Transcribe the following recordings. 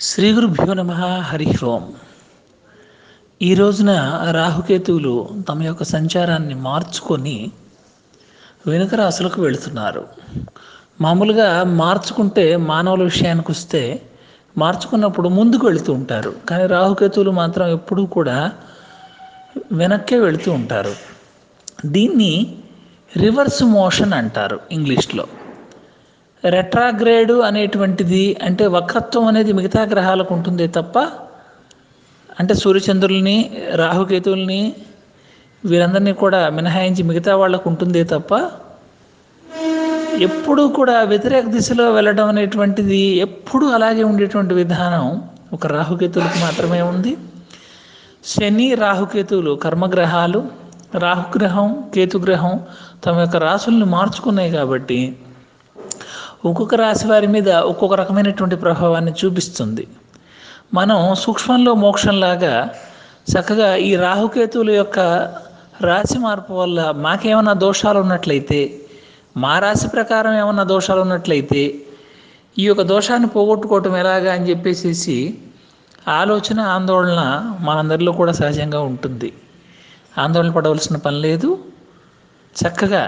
శ్రీ గురుభ్యో నమ హరి ఓం ఈ రోజున రాహుకేతువులు తమ యొక్క సంచారాన్ని మార్చుకొని వెనుక రాశులకు వెళుతున్నారు మామూలుగా మార్చుకుంటే మానవుల విషయానికి వస్తే మార్చుకున్నప్పుడు ముందుకు వెళుతూ ఉంటారు కానీ రాహుకేతువులు మాత్రం ఎప్పుడూ కూడా వెనక్కే వెళుతూ ఉంటారు దీన్ని రివర్స్ మోషన్ అంటారు ఇంగ్లీష్లో రెట్రాగ్రేడు అనేటువంటిది అంటే వక్రత్వం అనేది మిగతా గ్రహాలకు ఉంటుందే తప్ప అంటే సూర్యచంద్రుల్ని రాహుకేతువుల్ని వీరందరినీ కూడా మినహాయించి మిగతా వాళ్ళకు ఉంటుందే తప్ప ఎప్పుడూ కూడా వ్యతిరేక దిశలో వెళ్ళడం అనేటువంటిది ఎప్పుడూ అలాగే ఉండేటువంటి విధానం ఒక రాహుకేతువులకు మాత్రమే ఉంది శని రాహుకేతువులు కర్మగ్రహాలు రాహుగ్రహం కేతుగ్రహం తమ యొక్క రాసుల్ని మార్చుకున్నాయి కాబట్టి ఒక్కొక్క రాశి వారి మీద ఒక్కొక్క రకమైనటువంటి ప్రభావాన్ని చూపిస్తుంది మనం సూక్ష్మంలో మోక్షంలాగా చక్కగా ఈ రాహుకేతువుల యొక్క రాశి మార్పు వల్ల మాకేమైనా దోషాలు ఉన్నట్లయితే మా రాశి ప్రకారం ఏమన్నా దోషాలు ఉన్నట్లయితే ఈ యొక్క దోషాన్ని పోగొట్టుకోవటం ఎలాగా అని చెప్పేసి ఆలోచన ఆందోళన మనందరిలో కూడా సహజంగా ఉంటుంది ఆందోళన పడవలసిన పని లేదు చక్కగా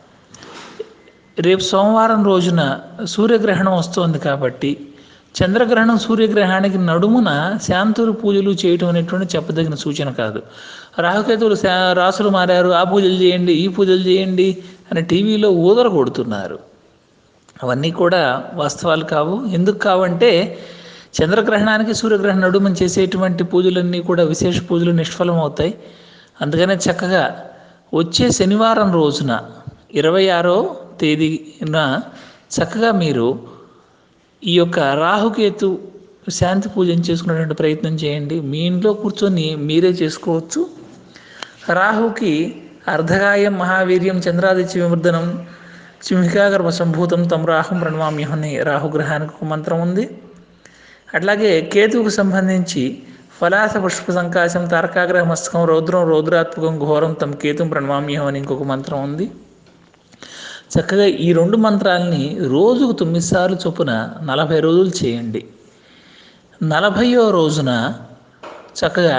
రేపు సోమవారం రోజున సూర్యగ్రహణం వస్తోంది కాబట్టి చంద్రగ్రహణం సూర్యగ్రహణానికి నడుమున శాంతులు పూజలు చేయటం అనేటువంటి చెప్పదగిన సూచన కాదు రాహుకేతువులు రాసులు మారారు ఆ పూజలు చేయండి ఈ పూజలు చేయండి అని టీవీలో ఊదర కొడుతున్నారు అవన్నీ కూడా వాస్తవాలు కావు ఎందుకు కావంటే చంద్రగ్రహణానికి సూర్యగ్రహణ నడుమని చేసేటువంటి పూజలన్నీ కూడా విశేష పూజలు నిష్ఫలం అవుతాయి అందుకనే చక్కగా వచ్చే శనివారం రోజున ఇరవై ఆరో తేదీన చక్కగా మీరు ఈ యొక్క రాహుకేతు శాంతి పూజను చేసుకునేటువంటి ప్రయత్నం చేయండి మీ ఇంట్లో కూర్చొని మీరే చేసుకోవచ్చు రాహుకి అర్ధగాయం మహావీర్యం చంద్రాదిత్య వివర్ధనం సింహికాగర్భ సంభూతం తమ రాహుం ప్రణమామ్యం అని రాహుగ్రహానికి ఒక మంత్రం ఉంది అట్లాగే కేతువుకు సంబంధించి ఫలాస పుష్ప సంకాశం తారకాగ్రహ మస్తకం రౌద్రం రౌద్రాత్మకం ఘోరం తమ కేతుం ప్రణమామ్యం అని ఇంకొక మంత్రం ఉంది చక్కగా ఈ రెండు మంత్రాలని రోజుకు తొమ్మిది సార్లు చొప్పున నలభై రోజులు చేయండి నలభయో రోజున చక్కగా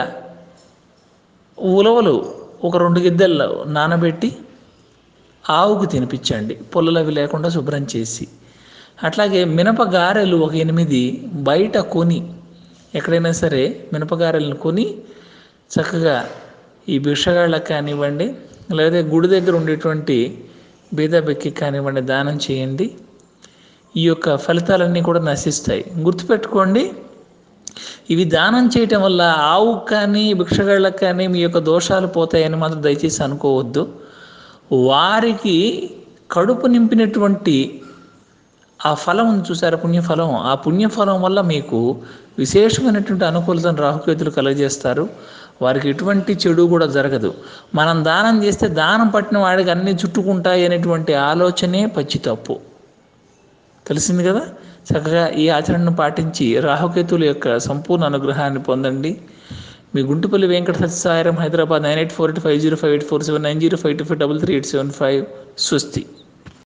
ఉలవలు ఒక రెండు గిద్దెల్లో నానబెట్టి ఆవుకు తినిపించండి పొల్లలవి లేకుండా శుభ్రం చేసి అట్లాగే మినపగారెలు ఒక ఎనిమిది బయట కొని ఎక్కడైనా సరే మినపగారెలను కొని చక్కగా ఈ భిక్షగాళ్ళకి కానివ్వండి లేదా గుడి దగ్గర ఉండేటువంటి బీదబెక్కి కానివ్వండి దానం చేయండి ఈ యొక్క ఫలితాలన్నీ కూడా నశిస్తాయి గుర్తుపెట్టుకోండి ఇవి దానం చేయటం వల్ల ఆవుకు కానీ భిక్షగాళ్ళకి కానీ మీ యొక్క దోషాలు పోతాయని మాత్రం దయచేసి అనుకోవద్దు వారికి కడుపు నింపినటువంటి ఆ ఫలం ఉంది చూసారా పుణ్యఫలం ఆ పుణ్యఫలం వల్ల మీకు విశేషమైనటువంటి అనుకూలతను రాహుకేతులు కలగజేస్తారు వారికి ఎటువంటి చెడు కూడా జరగదు మనం దానం చేస్తే దానం పట్టిన వాడికి అన్నీ చుట్టుకుంటాయి అనేటువంటి ఆలోచనే పచ్చి తప్పు తెలిసింది కదా చక్కగా ఈ ఆచరణను పాటించి రాహుకేతువుల యొక్క సంపూర్ణ అనుగ్రహాన్ని పొందండి మీ Guntupalli Venkata Satyasairam Hyderabad nine eight four eight five zero five eight four seven nine zero five two five double three eight seven five స్వస్తి